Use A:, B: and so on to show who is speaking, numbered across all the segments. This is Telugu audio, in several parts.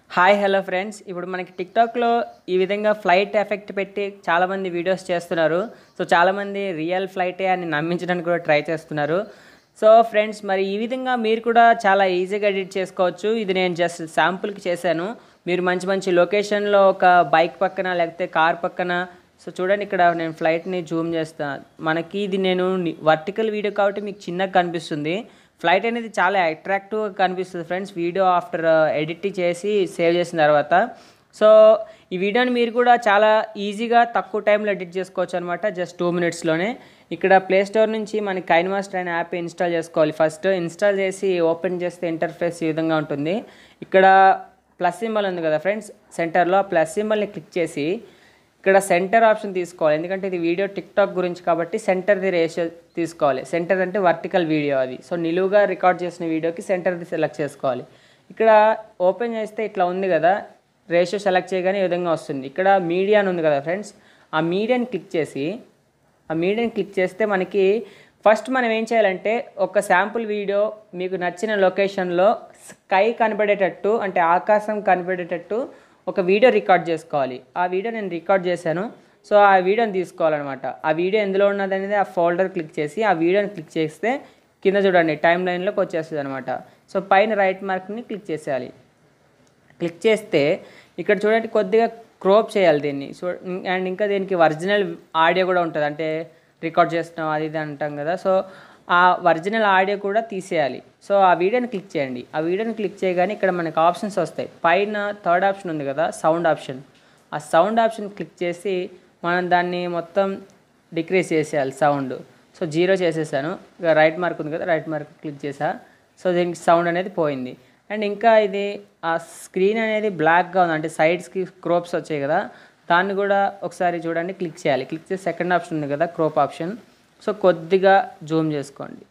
A: హాయ్ హలో ఫ్రెండ్స్ ఇప్పుడు మనకి టిక్టాక్లో ఈ విధంగా ఫ్లైట్ ఎఫెక్ట్ పెట్టి చాలామంది వీడియోస్ చేస్తున్నారు సో చాలామంది రియల్ ఫ్లైటే అని నమ్మించడానికి కూడా ట్రై చేస్తున్నారు సో ఫ్రెండ్స్ మరి ఈ విధంగా మీరు కూడా చాలా ఈజీగా ఎడిట్ చేసుకోవచ్చు ఇది నేను జస్ట్ శాంపుల్కి చేశాను మీరు మంచి మంచి లొకేషన్లో ఒక బైక్ పక్కన లేకపోతే కార్ పక్కన సో చూడండి ఇక్కడ నేను ఫ్లైట్ని జూమ్ చేస్తాను మనకి ఇది నేను వర్టికల్ వీడియో కాబట్టి మీకు చిన్నగా కనిపిస్తుంది ఫ్లైట్ అనేది చాలా అట్రాక్టివ్గా కనిపిస్తుంది ఫ్రెండ్స్ వీడియో ఆఫ్టర్ ఎడిట్ చేసి సేవ్ చేసిన తర్వాత సో ఈ వీడియోని మీరు కూడా చాలా ఈజీగా తక్కువ టైంలో ఎడిట్ చేసుకోవచ్చు అనమాట జస్ట్ టూ మినిట్స్లోనే ఇక్కడ ప్లే స్టోర్ నుంచి మనకి కైన్ మాస్టర్ అనే యాప్ ఇన్స్టాల్ చేసుకోవాలి ఫస్ట్ ఇన్స్టాల్ చేసి ఓపెన్ చేస్తే ఇంటర్ఫేస్ ఈ విధంగా ఉంటుంది ఇక్కడ ప్లస్ సింబల్ ఉంది కదా ఫ్రెండ్స్ సెంటర్లో ఆ ప్లస్ సింబల్ని క్లిక్ చేసి ఇక్కడ సెంటర్ ఆప్షన్ తీసుకోవాలి ఎందుకంటే ఇది వీడియో టిక్టాక్ గురించి కాబట్టి సెంటర్ది రేషియో తీసుకోవాలి సెంటర్ అంటే వర్టికల్ వీడియో అది సో నిలువుగా రికార్డ్ చేసిన వీడియోకి సెంటర్ది సెలెక్ట్ చేసుకోవాలి ఇక్కడ ఓపెన్ చేస్తే ఇట్లా ఉంది కదా రేషియో సెలెక్ట్ చేయగానే ఈ విధంగా వస్తుంది ఇక్కడ మీడియా అని ఉంది కదా ఫ్రెండ్స్ ఆ మీడియాని క్లిక్ చేసి ఆ మీడియాని క్లిక్ చేస్తే మనకి ఫస్ట్ మనం ఏం చేయాలంటే ఒక శాంపుల్ వీడియో మీకు నచ్చిన లొకేషన్లో స్కై కనపడేటట్టు అంటే ఆకాశం కనపడేటట్టు ఒక వీడియో రికార్డ్ చేసుకోవాలి ఆ వీడియో నేను రికార్డ్ చేశాను సో ఆ వీడియోని తీసుకోవాలన్నమాట ఆ వీడియో ఎందులో ఉన్నది అనేది ఆ ఫోల్డర్ క్లిక్ చేసి ఆ వీడియోని క్లిక్ చేస్తే కింద చూడండి టైం లైన్లోకి వచ్చేస్తుంది అనమాట సో పైన రైట్ మార్క్ని క్లిక్ చేసేయాలి క్లిక్ చేస్తే ఇక్కడ చూడండి కొద్దిగా క్రోప్ చేయాలి దీన్ని సో అండ్ ఇంకా దీనికి ఒరిజినల్ ఆడియో కూడా ఉంటుంది అంటే రికార్డ్ చేస్తున్నాం అది ఇది అంటాం కదా సో ఆ ఒరిజినల్ ఆడియో కూడా తీసేయాలి సో ఆ వీడియోని క్లిక్ చేయండి ఆ వీడియోని క్లిక్ చేయగానే ఇక్కడ మనకి ఆప్షన్స్ వస్తాయి పైన థర్డ్ ఆప్షన్ ఉంది కదా సౌండ్ ఆప్షన్ ఆ సౌండ్ ఆప్షన్ క్లిక్ చేసి మనం దాన్ని మొత్తం డిక్రీస్ చేసేయాలి సౌండ్ సో జీరో చేసేసాను ఇక రైట్ మార్క్ ఉంది కదా రైట్ మార్క్ క్లిక్ చేసా సో దీనికి సౌండ్ అనేది పోయింది అండ్ ఇంకా ఇది ఆ స్క్రీన్ అనేది బ్లాక్గా ఉంది అంటే సైడ్స్కి క్రోప్స్ వచ్చాయి కదా దాన్ని కూడా ఒకసారి చూడండి క్లిక్ చేయాలి క్లిక్ చేసి సెకండ్ ఆప్షన్ ఉంది కదా క్రోప్ ఆప్షన్ సో కొద్దిగా జూమ్ చేసుకోండి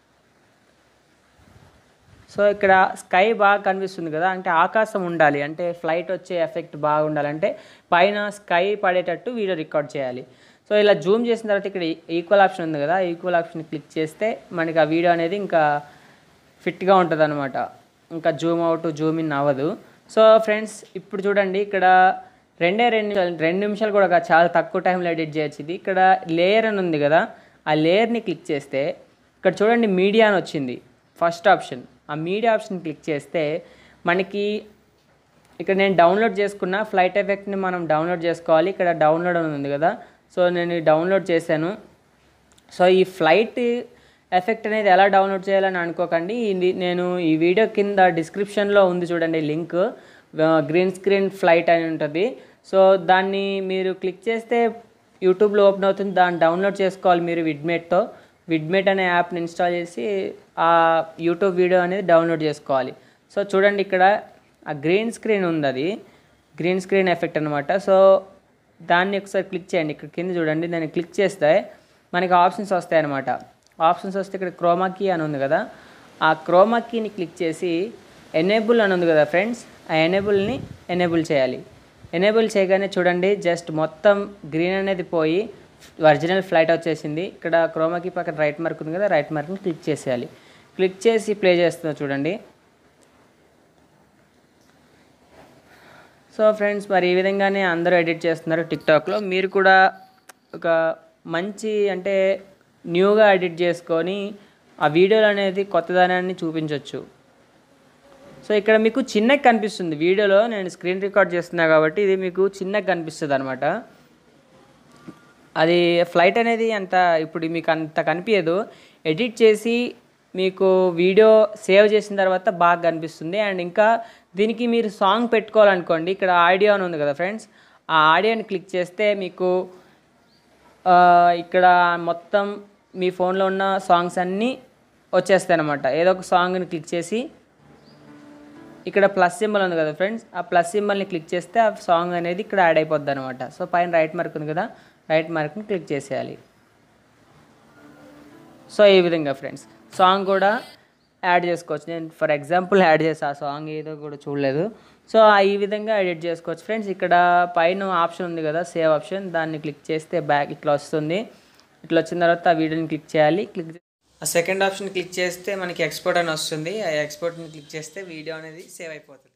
A: సో ఇక్కడ స్కై బాగా కనిపిస్తుంది కదా అంటే ఆకాశం ఉండాలి అంటే ఫ్లైట్ వచ్చే ఎఫెక్ట్ బాగా ఉండాలంటే పైన స్కై పడేటట్టు వీడియో రికార్డ్ చేయాలి సో ఇలా జూమ్ చేసిన తర్వాత ఇక్కడ ఈక్వల్ ఆప్షన్ ఉంది కదా ఈక్వల్ ఆప్షన్ క్లిక్ చేస్తే మనకి ఆ వీడియో అనేది ఇంకా ఫిట్గా ఉంటుంది అనమాట ఇంకా జూమ్ అవుట్ జూమ్ ఇన్ అవ్వదు సో ఫ్రెండ్స్ ఇప్పుడు చూడండి ఇక్కడ రెండే రెండు నిమిషాలు రెండు నిమిషాలు కూడా కాదు, చాలా తక్కువ టైంలో ఎడిట్ చేయొచ్చు ఇది ఇక్కడ లేయర్ అని ఉంది కదా ఆ లేయర్ని క్లిక్ చేస్తే ఇక్కడ చూడండి మీడియా అని వచ్చింది ఫస్ట్ ఆప్షన్ ఆ మీడియా ఆప్షన్ క్లిక్ చేస్తే మనకి ఇక్కడ నేను డౌన్లోడ్ చేసుకున్న ఫ్లైట్ ఎఫెక్ట్ని మనం డౌన్లోడ్ చేసుకోవాలి ఇక్కడ డౌన్లోడ్ అని ఉంది కదా సో నేను డౌన్లోడ్ చేశాను సో ఈ ఫ్లైట్ ఎఫెక్ట్ అనేది ఎలా డౌన్లోడ్ చేయాలని అనుకోకండి ఇది నేను ఈ వీడియో కింద డిస్క్రిప్షన్లో ఉంది చూడండి లింక్ గ్రీన్ స్క్రీన్ ఫ్లైట్ అని ఉంటుంది సో దాన్ని మీరు క్లిక్ చేస్తే యూట్యూబ్లో ఓపెన్ అవుతుంది దాన్ని డౌన్లోడ్ చేసుకోవాలి మీరు విడ్మేట్తో విడ్మేట్ అనే యాప్ని ఇన్స్టాల్ చేసి ఆ యూట్యూబ్ వీడియో అనేది డౌన్లోడ్ చేసుకోవాలి సో చూడండి ఇక్కడ ఆ గ్రీన్ స్క్రీన్ ఉంది అది గ్రీన్ స్క్రీన్ ఎఫెక్ట్ అనమాట సో దాన్ని ఒకసారి క్లిక్ చేయండి ఇక్కడ కింద చూడండి దాన్ని క్లిక్ చేస్తే మనకి ఆప్షన్స్ వస్తాయి అనమాట ఆప్షన్స్ వస్తే ఇక్కడ క్రోమాకీ అని ఉంది కదా ఆ క్రోమాకీని క్లిక్ చేసి ఎనేబుల్ అని ఉంది కదా ఫ్రెండ్స్ ఆ ఎనేబుల్ని ఎనేబుల్ చేయాలి ఎనేబుల్ చేయగానే చూడండి జస్ట్ మొత్తం గ్రీన్ అనేది పోయి ఒరిజినల్ ఫ్లైట్ వచ్చేసింది ఇక్కడ క్రోమాకీ పక్కన రైట్ మార్క్ ఉంది కదా రైట్ మార్క్ని క్లిక్ చేసేయాలి క్లిక్ చేసి ప్లే చేస్తున్నా చూడండి సో ఫ్రెండ్స్ మరి ఈ విధంగానే అందరూ ఎడిట్ చేస్తున్నారు టిక్టాక్లో మీరు కూడా ఒక మంచి అంటే న్యూగా ఎడిట్ చేసుకొని ఆ వీడియోలు అనేది కొత్తదనాన్ని చూపించవచ్చు సో ఇక్కడ మీకు చిన్నగా కనిపిస్తుంది వీడియోలో నేను స్క్రీన్ రికార్డ్ చేస్తున్నా కాబట్టి ఇది మీకు చిన్నగా కనిపిస్తుంది అనమాట అది ఫ్లైట్ అనేది అంత ఇప్పుడు మీకు అంత కనిపించదు ఎడిట్ చేసి మీకు వీడియో సేవ్ చేసిన తర్వాత బాగా కనిపిస్తుంది అండ్ ఇంకా దీనికి మీరు సాంగ్ పెట్టుకోవాలనుకోండి ఇక్కడ ఆడియో అని ఉంది కదా ఫ్రెండ్స్ ఆ ఆడియోని క్లిక్ చేస్తే మీకు ఆ, ఇక్కడ మొత్తం మీ ఫోన్లో ఉన్న సాంగ్స్ అన్నీ వచ్చేస్తాయి అనమాట ఏదో ఒక సాంగ్ని క్లిక్ చేసి ఇక్కడ ప్లస్ సింబల్ ఉంది కదా ఫ్రెండ్స్ ఆ ప్లస్ సింబల్ని క్లిక్ చేస్తే ఆ సాంగ్ అనేది ఇక్కడ యాడ్ అయిపోద్ది అనమాట సో పైన రైట్ మార్క్ ఉంది కదా రైట్ మార్క్ని క్లిక్ చేసేయాలి సో ఈ విధంగా ఫ్రెండ్స్ సాంగ్ కూడా యాడ్ చేసుకోవచ్చు నేను ఫర్ ఎగ్జాంపుల్ యాడ్ చేసి ఆ సాంగ్ ఏదో కూడా చూడలేదు సో ఆ ఈ విధంగా ఎడిట్ చేసుకోవచ్చు ఫ్రెండ్స్ ఇక్కడ పైన ఆప్షన్ ఉంది కదా సేవ్ ఆప్షన్ దాన్ని క్లిక్ చేస్తే బ్యాక్ ఇట్లా వస్తుంది ఇట్లా వచ్చిన తర్వాత ఆ వీడియోని క్లిక్ చేయాలి క్లిక్ ఆ సెకండ్ ఆప్షన్ క్లిక్ చేస్తే మనకి ఎక్స్పోర్ట్ అని వస్తుంది ఆ ఎక్స్పోర్ట్ని క్లిక్ చేస్తే వీడియో అనేది సేవ్ అయిపోతుంది